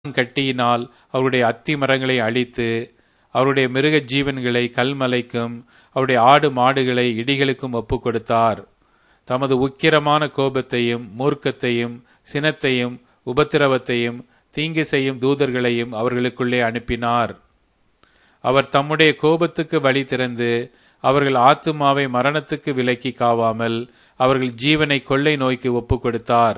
கட்டியினால் அவருடைய அத்தி மரங்களை அழித்து அவருடைய மிருக ஜீவன்களை கல்மலைக்கும் அவருடைய ஆடு மாடுகளை இடிகளுக்கும் ஒப்புக் கொடுத்தார் தமது உக்கிரமான கோபத்தையும் மூர்க்கத்தையும் சினத்தையும் உபத்திரவத்தையும் தீங்கு செய்யும் தூதர்களையும் அவர்களுக்குள்ளே அனுப்பினார் அவர் தம்முடைய கோபத்துக்கு வழி திறந்து அவர்கள் ஆத்துமாவை மரணத்துக்கு விலக்கி காவாமல் அவர்கள் ஜீவனை கொள்ளை நோய்க்கு ஒப்புக் கொடுத்தார்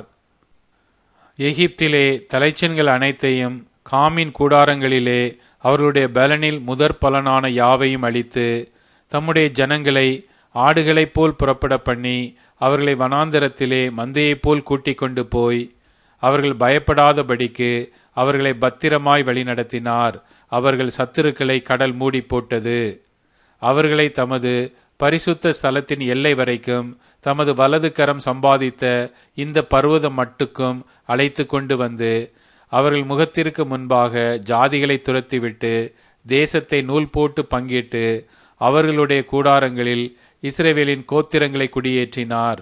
எகிப்திலே தலைச்சன்கள் அனைத்தையும் காமின் கூடாரங்களிலே அவர்களுடைய பலனில் முதற் பலனான யாவையும் அளித்து தம்முடைய ஜனங்களை ஆடுகளைப் போல் புறப்பட பண்ணி அவர்களை வனாந்தரத்திலே மந்தையைப் போல் கூட்டிக் கொண்டு போய் அவர்கள் பயப்படாதபடிக்கு அவர்களை பத்திரமாய் வழிநடத்தினார் அவர்கள் சத்துருக்களை கடல் மூடி போட்டது அவர்களை தமது பரிசுத்த ஸ்தலத்தின் எல்லை வரைக்கும் தமது வலது கரம் சம்பாதித்த இந்த பர்வதம் மட்டுக்கும் அழைத்து கொண்டு வந்து அவர்கள் முகத்திற்கு முன்பாக ஜாதிகளை துரத்திவிட்டு தேசத்தை நூல் போட்டு பங்கிட்டு அவர்களுடைய கூடாரங்களில் இஸ்ரேவேலின் கோத்திரங்களை குடியேற்றினார்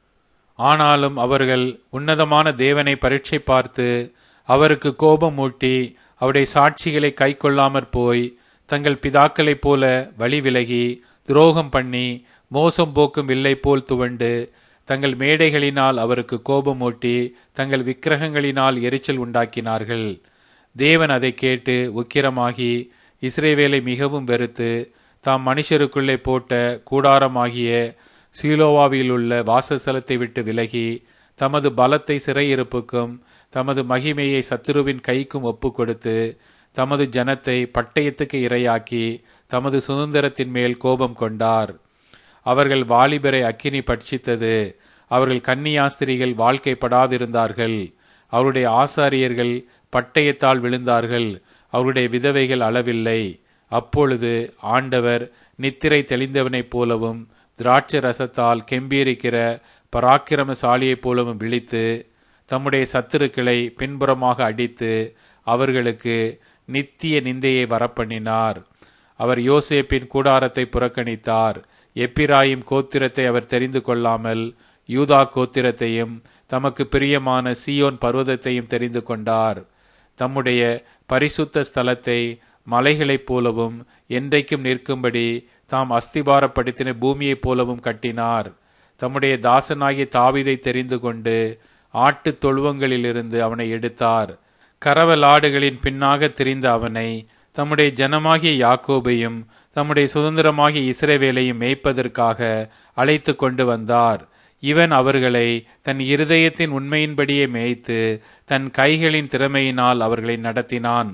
ஆனாலும் அவர்கள் உன்னதமான தேவனை பரீட்சை பார்த்து அவருக்கு கோபம் மூட்டி அவருடைய சாட்சிகளை கை கொள்ளாமற் போய் தங்கள் பிதாக்களைப் போல வழி விலகி துரோகம் பண்ணி மோசம் போக்கும் வில்லை போல் துவண்டு தங்கள் மேடைகளினால் அவருக்கு கோபமூட்டி தங்கள் விக்கிரகங்களினால் எரிச்சல் உண்டாக்கினார்கள் தேவன் அதை கேட்டு உக்கிரமாகி இஸ்ரேவேலை மிகவும் வெறுத்து தாம் மனுஷருக்குள்ளே போட்ட கூடாரமாகிய சீலோவாவில் உள்ள வாசஸ்தலத்தை விட்டு விலகி தமது பலத்தை சிறையிருப்புக்கும் தமது மகிமையை சத்துருவின் கைக்கும் ஒப்பு கொடுத்து தமது ஜனத்தை பட்டயத்துக்கு இரையாக்கி தமது சுதந்திரத்தின் மேல் கோபம் கொண்டார் அவர்கள் வாலிபரை அக்கினி பட்சித்தது அவர்கள் கன்னியாஸ்திரிகள் வாழ்க்கைப்படாதிருந்தார்கள் அவருடைய ஆசாரியர்கள் பட்டயத்தால் விழுந்தார்கள் அவருடைய விதவைகள் அளவில்லை அப்பொழுது ஆண்டவர் நித்திரை தெளிந்தவனைப் போலவும் திராட்சை ரசத்தால் கெம்பீரிக்கிற பராக்கிரமசாலியைப் போலவும் விழித்து தம்முடைய சத்துருக்களை பின்புறமாக அடித்து அவர்களுக்கு நித்திய நிந்தையை வரப்பண்ணினார் அவர் யோசேப்பின் கூடாரத்தை புறக்கணித்தார் எப்பிராயிம் கோத்திரத்தை அவர் தெரிந்து கொள்ளாமல் யூதா கோத்திரத்தையும் தமக்கு பிரியமான சியோன் பர்வதத்தையும் தெரிந்து கொண்டார் தம்முடைய பரிசுத்த ஸ்தலத்தை மலைகளைப் போலவும் என்றைக்கும் நிற்கும்படி தாம் அஸ்திபாரப்படுத்தின பூமியைப் போலவும் கட்டினார் தம்முடைய தாசனாகிய தாவிதை தெரிந்து கொண்டு ஆட்டு தொழுவங்களிலிருந்து அவனை எடுத்தார் கரவலாடுகளின் பின்னாக திரிந்த அவனை தம்முடைய ஜனமாகிய யாக்கோபையும் தம்முடைய சுதந்திரமாகிய இஸ்ரேவேலையும் மேய்ப்பதற்காக அழைத்து கொண்டு வந்தார் இவன் அவர்களை தன் இருதயத்தின் உண்மையின்படியே மேய்த்து தன் கைகளின் திறமையினால் அவர்களை நடத்தினான்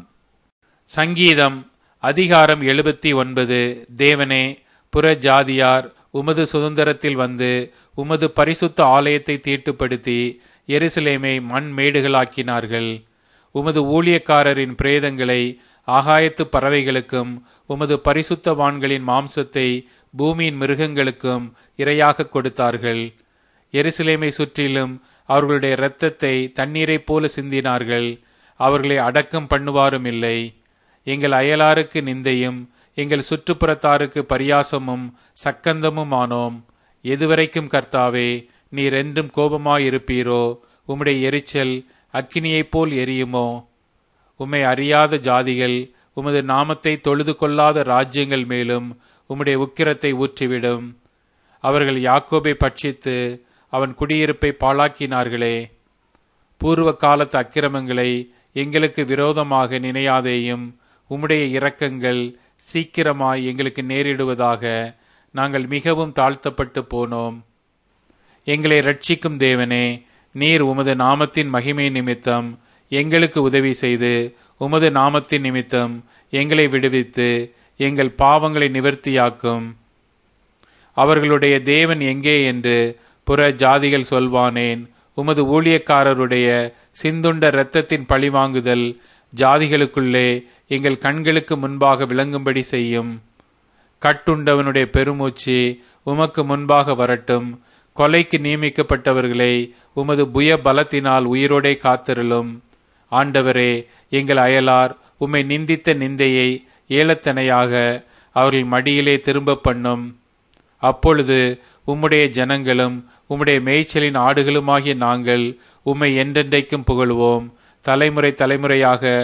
சங்கீதம் அதிகாரம் எழுபத்தி ஒன்பது தேவனே புற ஜாதியார் உமது சுதந்திரத்தில் வந்து உமது பரிசுத்த ஆலயத்தை தீட்டுப்படுத்தி எருசலேமை மண் மேடுகளாக்கினார்கள் உமது ஊழியக்காரரின் பிரேதங்களை ஆகாயத்து பறவைகளுக்கும் உமது பரிசுத்தவான்களின் மாம்சத்தை பூமியின் மிருகங்களுக்கும் இரையாக கொடுத்தார்கள் எருசலேமை சுற்றிலும் அவர்களுடைய இரத்தத்தை தண்ணீரைப் போல சிந்தினார்கள் அவர்களை அடக்கம் பண்ணுவாரும் இல்லை எங்கள் அயலாருக்கு நிந்தையும் எங்கள் சுற்றுப்புறத்தாருக்கு பரியாசமும் சக்கந்தமும் ஆனோம் எதுவரைக்கும் கர்த்தாவே நீர் என்றும் கோபமாயிருப்பீரோ உம்முடைய எரிச்சல் அக்கினியைப் போல் எரியுமோ உம்மை அறியாத ஜாதிகள் உமது நாமத்தை தொழுது கொள்ளாத ராஜ்யங்கள் மேலும் உம்முடைய உக்கிரத்தை ஊற்றிவிடும் அவர்கள் யாக்கோபை பட்சித்து அவன் குடியிருப்பை பாழாக்கினார்களே பூர்வ காலத்து அக்கிரமங்களை எங்களுக்கு விரோதமாக நினையாதேயும் உம்முடைய இரக்கங்கள் சீக்கிரமாய் எங்களுக்கு நேரிடுவதாக நாங்கள் மிகவும் தாழ்த்தப்பட்டு போனோம் எங்களை ரட்சிக்கும் தேவனே நீர் உமது நாமத்தின் மகிமை நிமித்தம் எங்களுக்கு உதவி செய்து உமது நாமத்தின் நிமித்தம் எங்களை விடுவித்து எங்கள் பாவங்களை நிவர்த்தியாக்கும் அவர்களுடைய தேவன் எங்கே என்று புற ஜாதிகள் சொல்வானேன் உமது ஊழியக்காரருடைய சிந்துண்ட இரத்தத்தின் பழிவாங்குதல் ஜாதிகளுக்குள்ளே எங்கள் கண்களுக்கு முன்பாக விளங்கும்படி செய்யும் கட்டுண்டவனுடைய பெருமூச்சு உமக்கு முன்பாக வரட்டும் கொலைக்கு நியமிக்கப்பட்டவர்களை உமது புய பலத்தினால் உயிரோடே காத்திருளும் ஆண்டவரே எங்கள் அயலார் உம்மை நிந்தித்த நிந்தையை ஏலத்தனையாக அவர்கள் மடியிலே திரும்ப பண்ணும் அப்பொழுது உம்முடைய ஜனங்களும் உம்முடைய மேய்ச்சலின் ஆடுகளுமாகிய நாங்கள் உம்மை என்றென்றைக்கும் புகழுவோம் தலைமுறை தலைமுறையாக